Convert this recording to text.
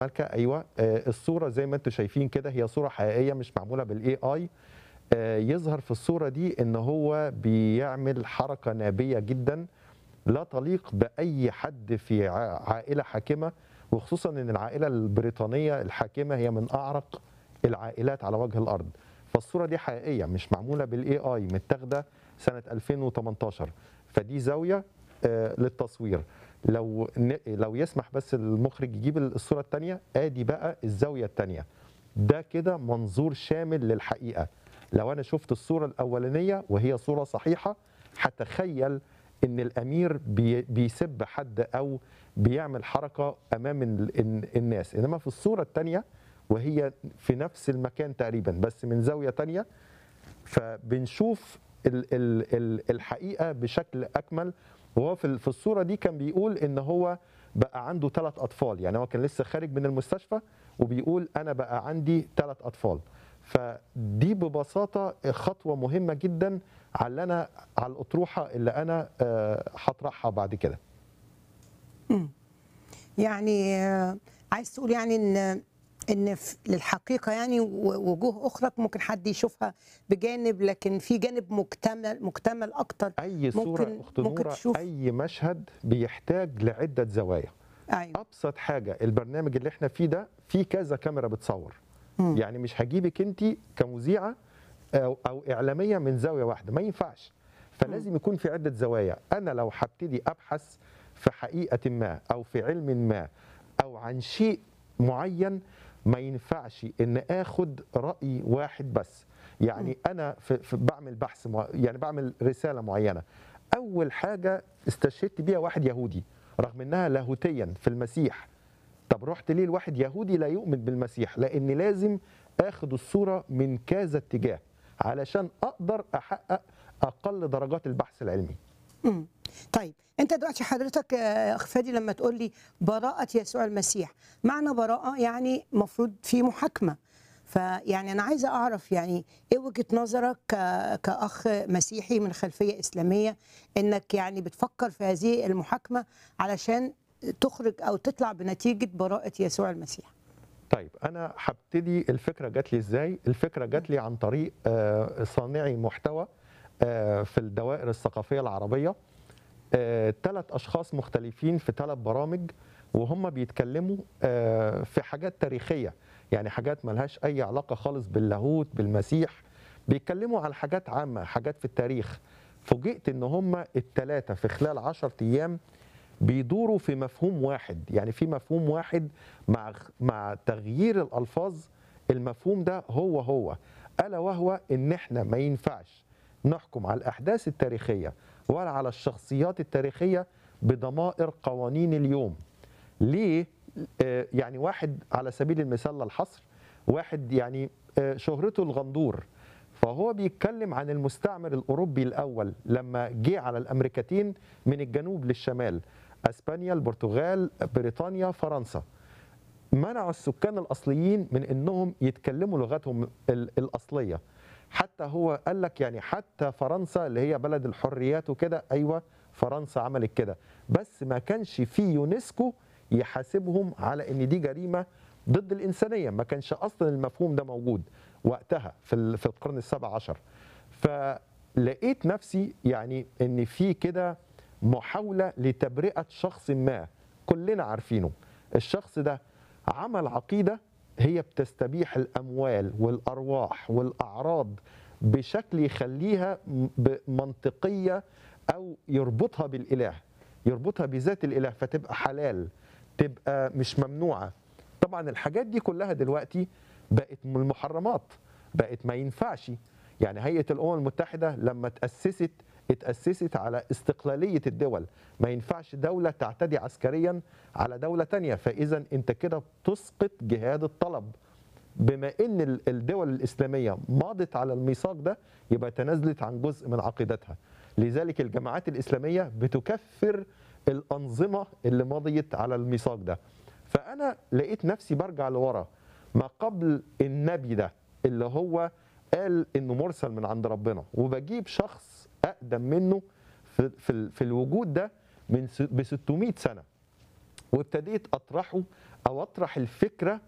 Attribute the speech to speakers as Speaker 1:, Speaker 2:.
Speaker 1: ماركه ايوه آه، الصوره زي ما انتم شايفين كده هي صوره حقيقيه مش معموله بالاي اي يظهر في الصوره دي ان هو بيعمل حركه نابيه جدا لا تليق باي حد في ع- عائله حاكمه وخصوصا ان العائله البريطانيه الحاكمه هي من اعرق العائلات على وجه الارض فالصوره دي حقيقيه مش معموله بالاي اي متاخده سنه 2018 فدي زاويه آه، للتصوير لو ن- لو يسمح بس المخرج يجيب الصوره الثانيه ادي بقى الزاويه الثانيه ده كده منظور شامل للحقيقه لو انا شفت الصوره الاولانيه وهي صوره صحيحه هتخيل ان الامير بي بيسب حد او بيعمل حركه امام ال- ال- الناس انما في الصوره الثانيه وهي في نفس المكان تقريبا بس من زاويه تانية فبنشوف ال ال ال الحقيقه بشكل اكمل وهو في ال- في الصوره دي كان بيقول ان هو بقى عنده ثلاث اطفال يعني هو كان لسه خارج من المستشفى وبيقول انا بقى عندي ثلاث اطفال فدي ببساطه خطوه مهمه جدا على انا على الاطروحه اللي انا آه، هطرحها بعد كده
Speaker 2: يعني آه، عايز تقول يعني ان ان في- للحقيقه يعني و- وجوه اخرى ممكن حد يشوفها بجانب لكن في جانب مكتمل مكتمل اكتر
Speaker 1: اي صوره
Speaker 2: ممكن-
Speaker 1: اخت
Speaker 2: ممكن
Speaker 1: نوره
Speaker 2: تشوف.
Speaker 1: اي مشهد بيحتاج لعده زوايا
Speaker 2: ايوه
Speaker 1: ابسط حاجه البرنامج اللي احنا فيه ده فيه كذا كاميرا بتصور
Speaker 2: مم.
Speaker 1: يعني مش هجيبك انت كمذيعه او او اعلاميه من زاويه واحده ما ينفعش فلازم يكون في عده زوايا انا لو هبتدي ابحث في حقيقه ما او في علم ما او عن شيء معين ما ينفعش ان اخد راي واحد بس يعني انا في, في بعمل بحث مع يعني بعمل رساله معينه اول حاجه استشهدت بيها واحد يهودي رغم انها لاهوتيا في المسيح طب رحت ليه لواحد يهودي لا يؤمن بالمسيح لان لازم اخد الصوره من كذا اتجاه علشان اقدر احقق اقل درجات البحث العلمي
Speaker 2: مم. طيب انت دلوقتي حضرتك آه، اخ فادي لما تقول لي براءة يسوع المسيح معنى براءة يعني مفروض في محاكمة فيعني انا عايزه اعرف يعني ايه وجهه نظرك ك- كاخ مسيحي من خلفيه اسلاميه انك يعني بتفكر في هذه المحاكمه علشان تخرج او تطلع بنتيجه براءه يسوع المسيح
Speaker 1: طيب انا هبتدي الفكره جات لي ازاي الفكره جات لي عن طريق آه، صانعي محتوى آه، في الدوائر الثقافيه العربيه ثلاث اشخاص مختلفين في ثلاث برامج وهم بيتكلموا آه، في حاجات تاريخيه يعني حاجات ملهاش اي علاقه خالص باللاهوت بالمسيح بيتكلموا على حاجات عامه حاجات في التاريخ فوجئت ان هم الثلاثه في خلال 10 ايام بيدوروا في مفهوم واحد يعني في مفهوم واحد مع مع تغيير الالفاظ المفهوم ده هو هو الا وهو ان احنا ما ينفعش نحكم على الاحداث التاريخيه ولا على الشخصيات التاريخيه بضمائر قوانين اليوم ليه آه، يعني واحد على سبيل المثال للحصر واحد يعني آه، شهرته الغندور فهو بيتكلم عن المستعمر الاوروبي الاول لما جه على الامريكتين من الجنوب للشمال اسبانيا البرتغال بريطانيا فرنسا منعوا السكان الاصليين من انهم يتكلموا لغتهم ال- الاصليه حتى هو قال لك يعني حتى فرنسا اللي هي بلد الحريات وكده ايوه فرنسا عملت كده بس ما كانش في يونسكو يحاسبهم على ان دي جريمه ضد الانسانيه ما كانش اصلا المفهوم ده موجود وقتها في ال- في القرن السابع عشر فلقيت نفسي يعني ان في كده محاوله لتبرئه شخص ما كلنا عارفينه الشخص ده عمل عقيده هي بتستبيح الاموال والارواح والاعراض بشكل يخليها م- ب- منطقيه او يربطها بالاله يربطها بذات الاله فتبقى حلال تبقى مش ممنوعه طبعا الحاجات دي كلها دلوقتي بقت من المحرمات بقت ما ينفعش يعني هيئه الامم المتحده لما تاسست اتاسست على استقلاليه الدول ما ينفعش دوله تعتدي عسكريا على دوله تانية فاذا انت كده بتسقط جهاد الطلب بما ان ال- الدول الاسلاميه مضت على الميثاق ده يبقى تنازلت عن جزء من عقيدتها لذلك الجماعات الاسلاميه بتكفر الانظمه اللي مضيت على الميثاق ده فانا لقيت نفسي برجع لورا ما قبل النبي ده اللي هو قال انه مرسل من عند ربنا وبجيب شخص اقدم منه في في, ال- في الوجود ده من ب 600 سنه وابتديت اطرحه او اطرح الفكره